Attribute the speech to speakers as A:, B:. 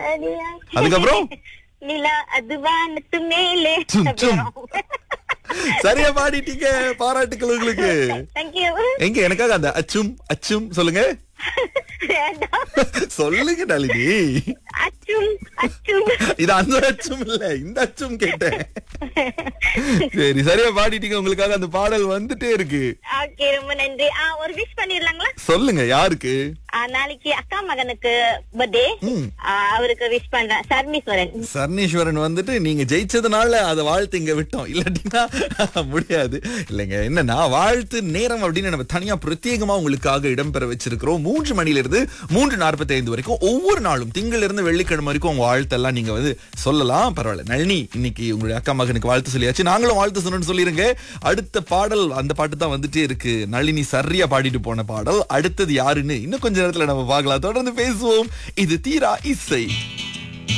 A: அதுக்கப்புறம்?
B: நிலா அது வானத்து மேலே
A: சும், சும். சரியா பாடிட்டீங்க பாராட்டுக்கள் உங்களுக்கு
B: தேங்க்யூ
A: எங்க எனக்காக அந்த அச்சும் அச்சும் சொல்லுங்க சொல்லுங்க நளினி
B: அச்சும் அச்சும்
A: இது அந்த அச்சும் இல்ல இந்த அச்சும் கேட்டேன் சரி சரியா பாடிட்டீங்க உங்களுக்காக அந்த பாடல் வந்துட்டே இருக்கு
B: ஓகே ரொம்ப நன்றி ஆ, ஒரு விஷ் பண்ணிடலாங்களா
A: சொல்லுங்க யாருக்கு
B: ஆ, நாளைக்கு அக்கா மகனுக்கு பர்த்டே
A: ம்.
B: அவருக்கு விஷ் பண்றேன் சர்மீஸ்வரன்
A: சர்ணீஸ்வரன் வந்துட்டு நீங்க ஜெயிச்சதுனால அதை வாழ்த்து இங்க விட்டோம் இல்லாட்டினா முடியாது இல்லைங்க என்னன்னா வாழ்த்து நேரம் அப்படின்னு நம்ம தனியா பிரத்யேகமா உங்களுக்காக இடம்பெற வச்சிருக்கிறோம் மூன்று மணில இருந்து மூன்று நாற்பத்தி ஐந்து வரைக்கும் ஒவ்வொரு நாளும் திங்கள் இருந்து வெள்ளிக்கிழமை வரைக்கும் உங்க வாழ்த்தெல்லாம் நீங்க வந்து சொல்லலாம் பரவாயில்ல நளினி இன்னைக்கு உங்களுடைய அக்கா மகனுக்கு வாழ்த்து சொல்லியாச்சு நாங்களும் வாழ்த்து சொன்னோம்னு சொல்லிருங்க அடுத்த பாடல் அந்த பாட்டு தான் வந்துட்டே இருக்கு நளினி சரியா பாடிட்டு போன பாடல் அடுத்தது யாருன்னு இன்னும் கொஞ்ச நேரத்துல நம்ம பார்க்கலாம் தொடர்ந்து பேசுவோம் இது தீரா இசை